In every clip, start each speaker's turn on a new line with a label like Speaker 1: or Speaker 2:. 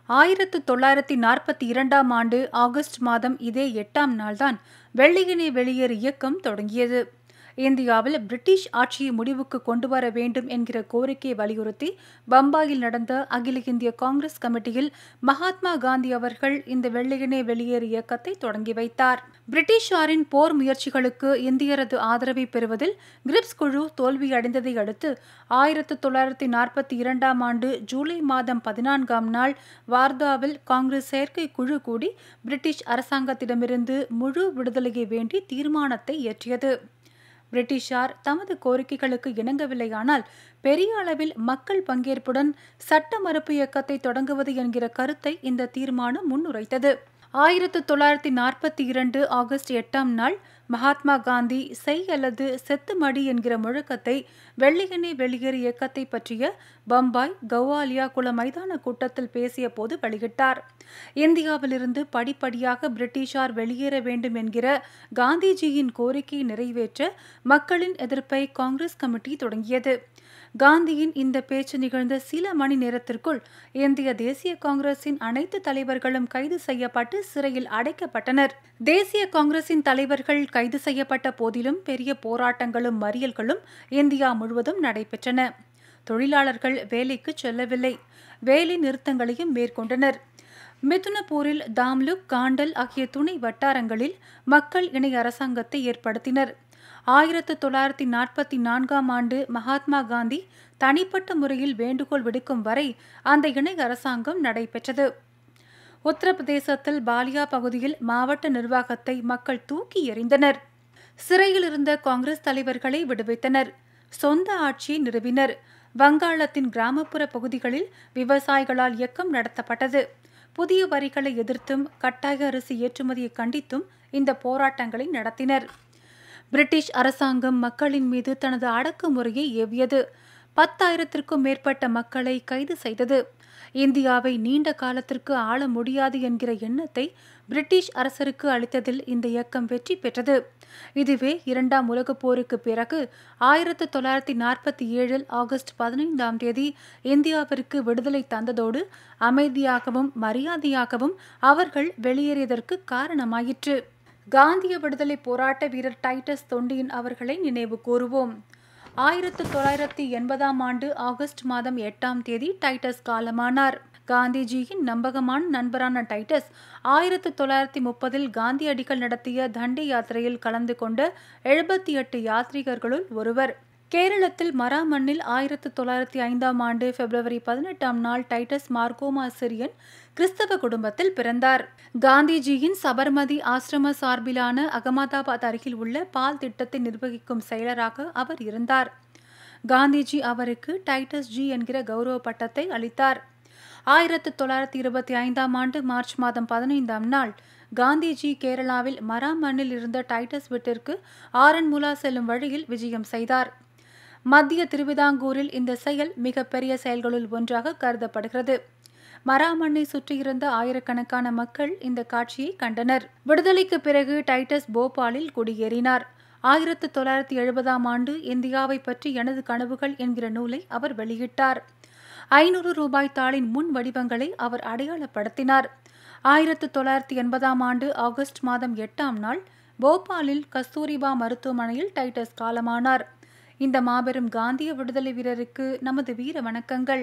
Speaker 1: ஆயிரத்து தொள்ளாயிரத்தி நாற்பத்தி இரண்டாம் ஆண்டு ஆகஸ்ட் மாதம் இதே எட்டாம் நாள்தான் வெள்ளையனே வெளியேறு இயக்கம் தொடங்கியது இந்தியாவில் பிரிட்டிஷ் ஆட்சியை முடிவுக்கு கொண்டு வர வேண்டும் என்கிற கோரிக்கையை வலியுறுத்தி பம்பாயில் நடந்த அகில இந்திய காங்கிரஸ் கமிட்டியில் மகாத்மா காந்தி அவர்கள் இந்த வெள்ளையனே வெளியேறு இயக்கத்தை தொடங்கி வைத்தார் பிரிட்டிஷாரின் போர் முயற்சிகளுக்கு இந்தியரது ஆதரவை பெறுவதில் கிரிப்ஸ் குழு தோல்வியடைந்ததை அடுத்து ஆயிரத்து தொள்ளாயிரத்தி நாற்பத்தி இரண்டாம் ஆண்டு ஜூலை மாதம் பதினான்காம் நாள் வார்தாவில் காங்கிரஸ் செயற்கை குழு கூடி பிரிட்டிஷ் அரசாங்கத்திடமிருந்து முழு விடுதலையை வேண்டி தீர்மானத்தை இயற்றியது பிரிட்டிஷார் தமது கோரிக்கைகளுக்கு இணங்கவில்லையானால் பெரிய அளவில் மக்கள் பங்கேற்புடன் சட்ட மறுப்பு இயக்கத்தை தொடங்குவது என்கிற கருத்தை இந்த தீர்மானம் முன்னுரைத்தது ஆயிரத்து தொள்ளாயிரத்தி நாற்பத்தி இரண்டு ஆகஸ்ட் எட்டாம் நாள் மகாத்மா காந்தி செய் அல்லது செத்து மடி என்கிற முழக்கத்தை வெள்ளையனே வெளியேறு இயக்கத்தை பற்றிய பம்பாய் கவாலியா குள மைதான கூட்டத்தில் பேசிய போது வெளியிட்டார் இந்தியாவிலிருந்து படிப்படியாக பிரிட்டிஷார் வெளியேற வேண்டும் என்கிற காந்திஜியின் கோரிக்கையை நிறைவேற்ற மக்களின் எதிர்ப்பை காங்கிரஸ் கமிட்டி தொடங்கியது காந்தியின் இந்த பேச்சு நிகழ்ந்த சில மணி நேரத்திற்குள் இந்திய தேசிய காங்கிரசின் அனைத்து தலைவர்களும் கைது செய்யப்பட்டு சிறையில் அடைக்கப்பட்டனர் தேசிய காங்கிரசின் தலைவர்கள் கைது செய்யப்பட்ட போதிலும் பெரிய போராட்டங்களும் மறியல்களும் இந்தியா முழுவதும் நடைபெற்றன தொழிலாளர்கள் வேலைக்கு செல்லவில்லை வேலை நிறுத்தங்களையும் மேற்கொண்டனர் மிதுனபூரில் தாம்லுக் காண்டல் ஆகிய துணை வட்டாரங்களில் மக்கள் இணை அரசாங்கத்தை ஏற்படுத்தினர் ஆயிரத்து தொள்ளாயிரத்தி நாற்பத்தி நான்காம் ஆண்டு மகாத்மா காந்தி தனிப்பட்ட முறையில் வேண்டுகோள் விடுக்கும் வரை அந்த இணை அரசாங்கம் நடைபெற்றது உத்தரப்பிரதேசத்தில் பாலியா பகுதியில் மாவட்ட நிர்வாகத்தை மக்கள் தூக்கி எறிந்தனர் சிறையில் இருந்த காங்கிரஸ் தலைவர்களை விடுவித்தனர் சொந்த ஆட்சியை நிறுவினர் வங்காளத்தின் கிராமப்புற பகுதிகளில் விவசாயிகளால் இயக்கம் நடத்தப்பட்டது புதிய வரிகளை எதிர்த்தும் கட்டாய அரிசி ஏற்றுமதியை கண்டித்தும் இந்த போராட்டங்களை நடத்தினர் பிரிட்டிஷ் அரசாங்கம் மக்களின் மீது தனது அடக்குமுறையை ஏவியது பத்தாயிரத்திற்கும் மேற்பட்ட மக்களை கைது செய்தது இந்தியாவை நீண்ட காலத்திற்கு ஆள முடியாது என்கிற எண்ணத்தை பிரிட்டிஷ் அரசருக்கு அளித்ததில் இந்த இயக்கம் வெற்றி பெற்றது இதுவே இரண்டாம் உலகப் போருக்கு பிறகு ஆயிரத்து தொள்ளாயிரத்தி நாற்பத்தி ஏழில் ஆகஸ்ட் பதினைந்தாம் தேதி இந்தியாவிற்கு விடுதலை தந்ததோடு அமைதியாகவும் மரியாதையாகவும் அவர்கள் வெளியேறியதற்கு காரணமாயிற்று காந்திய விடுதலை போராட்ட வீரர் டைட்டஸ் தொண்டியின் அவர்களை நினைவு கூறுவோம் ஆயிரத்து தொள்ளாயிரத்தி எண்பதாம் ஆண்டு ஆகஸ்ட் மாதம் எட்டாம் தேதி டைட்டஸ் காலமானார் காந்திஜியின் நம்பகமான நண்பரான டைட்டஸ் ஆயிரத்து தொள்ளாயிரத்தி முப்பதில் காந்தியடிகள் நடத்திய தண்டி யாத்திரையில் கலந்து கொண்ட எழுபத்தி எட்டு யாத்ரீகர்களுள் ஒருவர் கேரளத்தில் மராமண்ணில் ஆயிரத்து தொள்ளாயிரத்தி ஐந்தாம் ஆண்டு பிப்ரவரி பதினெட்டாம் நாள் டைட்டஸ் மார்கோமா சிரியன் கிறிஸ்தவ குடும்பத்தில் பிறந்தார் காந்திஜியின் சபர்மதி ஆசிரம சார்பிலான அகமதாபாத் அருகில் உள்ள பால் திட்டத்தை நிர்வகிக்கும் செயலராக அவர் இருந்தார் காந்திஜி அவருக்கு டைட்டஸ் ஜி என்கிற கௌரவ பட்டத்தை அளித்தார் ஆயிரத்து தொள்ளாயிரத்தி இருபத்தி ஐந்தாம் ஆண்டு மார்ச் மாதம் பதினைந்தாம் நாள் காந்திஜி கேரளாவில் மராமண்ணில் இருந்த டைட்டஸ் வீட்டிற்கு ஆரன்முலா செல்லும் வழியில் விஜயம் செய்தார் மத்திய திருவிதாங்கூரில் இந்த செயல் மிகப்பெரிய செயல்களுள் ஒன்றாக கருதப்படுகிறது மராமண்ணை சுற்றியிருந்த ஆயிரக்கணக்கான மக்கள் இந்த காட்சியை கண்டனர் விடுதலைக்கு பிறகு டைட்டஸ் போபாலில் குடியேறினார் ஆயிரத்து தொள்ளாயிரத்தி எழுபதாம் ஆண்டு இந்தியாவை பற்றி எனது கனவுகள் என்கிற நூலை அவர் வெளியிட்டார் ஐநூறு ரூபாய் தாளின் முன் வடிவங்களை அவர் அடையாளப்படுத்தினார் ஆயிரத்து தொள்ளாயிரத்தி எண்பதாம் ஆண்டு ஆகஸ்ட் மாதம் எட்டாம் நாள் போபாலில் கஸ்தூரிபா மருத்துவமனையில் டைட்டஸ் காலமானார் இந்த மாபெரும் காந்திய விடுதலை வீரருக்கு நமது வீர வணக்கங்கள்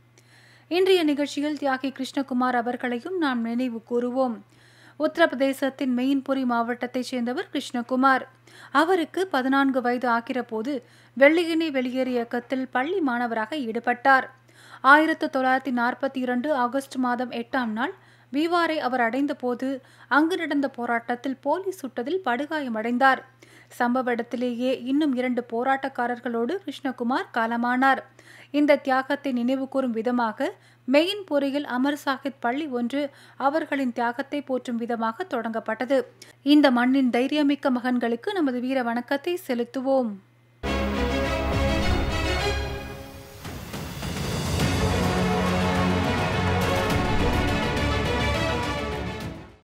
Speaker 1: இன்றைய நிகழ்ச்சியில் தியாகி கிருஷ்ணகுமார் அவர்களையும் நாம் நினைவு கூறுவோம் உத்தரப்பிரதேசத்தின் மெயின்புரி மாவட்டத்தைச் சேர்ந்தவர் கிருஷ்ணகுமார் அவருக்கு பதினான்கு வயது ஆகிற போது வெள்ளையனே வெளியேறு இயக்கத்தில் பள்ளி மாணவராக ஈடுபட்டார் ஆயிரத்து தொள்ளாயிரத்தி நாற்பத்தி இரண்டு ஆகஸ்ட் மாதம் எட்டாம் நாள் பீவாரை அவர் அடைந்த போது அங்கு நடந்த போராட்டத்தில் போலீஸ் சுட்டதில் படுகாயமடைந்தார் சம்பவ இடத்திலேயே இன்னும் இரண்டு போராட்டக்காரர்களோடு கிருஷ்ணகுமார் காலமானார் இந்த தியாகத்தை நினைவு கூறும் விதமாக மெயின்புரியில் அமர் சாஹித் பள்ளி ஒன்று அவர்களின் தியாகத்தை போற்றும் விதமாக தொடங்கப்பட்டது இந்த மண்ணின் தைரியமிக்க மகன்களுக்கு நமது வீர வணக்கத்தை செலுத்துவோம்